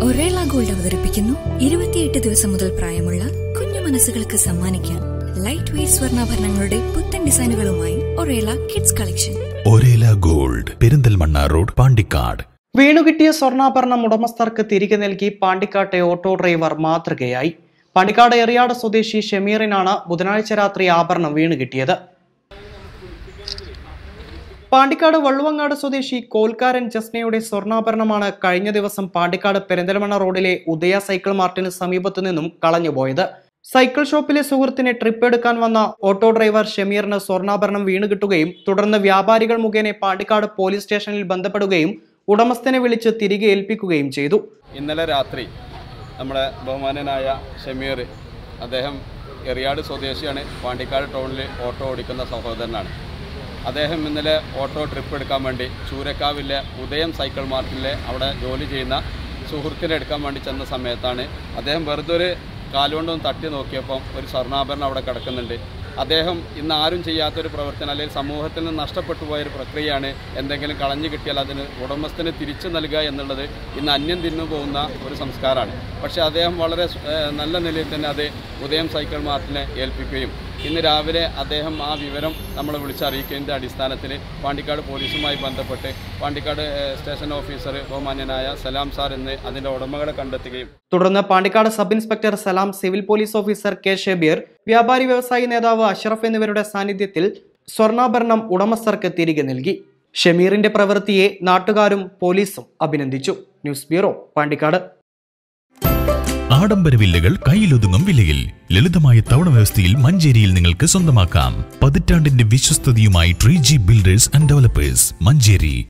ഒറേള gold അവതരിപ്പിക്കുന്നു ഇരുപത്തിയെട്ട് ദിവസം മുതൽ പ്രായമുള്ള കുഞ്ഞു മനസ്സുകൾക്ക് സമ്മാനിക്കാൻ ലൈറ്റ് വെയ്റ്റ് സ്വർണ്ണാഭരണങ്ങളുടെ പുത്തൻ ഡിസൈനുകളുമായി Orela kids collection Orela gold Perinthalmanna road Pandikkad വീണുകിട്ടിയ സ്വർണ്ണാഭരണം ഉടമസ്ഥർക്ക് തിരികെ നൽകി പാണ്ടിക്കാട്ടെ ഓട്ടോ ഡ്രൈവർ മാതൃകയായി പാണ്ടിക്കാട് എറിയാട് സ്വദേശി ഷമീറിനാണ് ബുധനാഴ്ച രാത്രി ആഭരണം വീണുകിട്ടിയത് പാണ്ടിക്കാട് വള്ളുവങ്ങാട് സ്വദേശി കോൽക്കാരൻ ജസ്നയുടെ സ്വർണ്ണാഭരണമാണ് കഴിഞ്ഞ ദിവസം പാണ്ടിക്കാട് പെരിന്തൽമണ്ണ റോഡിലെ ഉദയ സൈക്കിൾ മാർട്ടിന് സമീപത്തു നിന്നും കളഞ്ഞുപോയത് സൈക്കിൾ ഷോപ്പിലെ സുഹൃത്തിനെ ട്രിപ്പ് എടുക്കാൻ വന്ന ഓട്ടോ ഡ്രൈവർ ഷമീറിന് സ്വർണ്ണാഭരണം വീണുകിട്ടുകയും തുടർന്ന് വ്യാപാരികൾ മുഖേന പാണ്ടിക്കാട് പോലീസ് സ്റ്റേഷനിൽ ബന്ധപ്പെടുകയും ഉടമസ്ഥനെ വിളിച്ച് തിരികെ ഏൽപ്പിക്കുകയും ചെയ്തു ഇന്നലെ രാത്രി നമ്മുടെ ബഹുമാനനായ ഷമീർ അദ്ദേഹം എറിയാട് സ്വദേശിയാണ് പാണ്ടിക്കാട് ടൗണിൽ ഓട്ടോ ഓടിക്കുന്ന സഹോദരനാണ് അദ്ദേഹം ഇന്നലെ ഓട്ടോ ട്രിപ്പ് എടുക്കാൻ വേണ്ടി ചൂരക്കാവിലെ ഉദയം സൈക്കിൾ മാർട്ടിലെ അവിടെ ജോലി ചെയ്യുന്ന സുഹൃത്തിനെ എടുക്കാൻ വേണ്ടി ചെന്ന സമയത്താണ് അദ്ദേഹം വെറുതെ ഒരു കാലുകൊണ്ടൊന്ന് തട്ടി നോക്കിയപ്പം ഒരു സ്വർണ്ണാഭരണം അവിടെ കിടക്കുന്നുണ്ട് അദ്ദേഹം ഇന്ന് ആരും ചെയ്യാത്തൊരു പ്രവർത്തനം അല്ലെങ്കിൽ സമൂഹത്തിൽ നിന്ന് നഷ്ടപ്പെട്ടു പോയൊരു പ്രക്രിയയാണ് എന്തെങ്കിലും കളഞ്ഞു കിട്ടിയാൽ അതിന് ഉടമസ്ഥന് തിരിച്ചു നൽകുക എന്നുള്ളത് ഇന്ന് അന്യം തിന്നു പോകുന്ന ഒരു സംസ്കാരമാണ് പക്ഷേ അദ്ദേഹം വളരെ ഏഹ്, നല്ല നിലയിൽ തന്നെ അത് ഉദയം സൈക്കിൾ മാർട്ടിനെ ഏൽപ്പിക്കുകയും ഇന്ന് രാവിലെ അദ്ദേഹം ആ വിവരം നമ്മളെ വിളിച്ചറിയിക്കുന്നതിൻ്റെ അടിസ്ഥാനത്തിൽ പാണ്ടിക്കാട് പോലീസുമായി ബന്ധപ്പെട്ട് പാണ്ടിക്കാട് ഏഹ്, സ്റ്റേഷൻ ഓഫീസർ ബഹുമാന്യനായ സലാം സാർ എന്ന് അതിൻ്റെ ഉടമകളെ കണ്ടെത്തുകയും തുടർന്ന് Pandikkad sub inspector Salam civil police officer K Shabeer വ്യാപാരി വ്യവസായി നേതാവ് അഷ്റഫ് എന്നിവരുടെ സാന്നിധ്യത്തിൽ സ്വർണ്ണാഭരണം ഉടമസ്ഥർക്ക് തിരികെ നൽകി ഷമീറിന്റെ പ്രവൃത്തിയെ നാട്ടുകാരും പോലീസും അഭിനന്ദിച്ചു ന്യൂസ് ബ്യൂറോ പാണ്ടിക്കാട് ആഡംബര വില്ലകൾ കയ്യിലൊതുങ്ങും വിലയിൽ ലളിതമായ തവണ വ്യവസ്ഥയിൽ മഞ്ചേരിയിൽ നിങ്ങൾക്ക് സ്വന്തമാക്കാം പതിറ്റാണ്ടിന്റെ വിശ്വസ്തതയുമായി tree G builders and developers Manjeri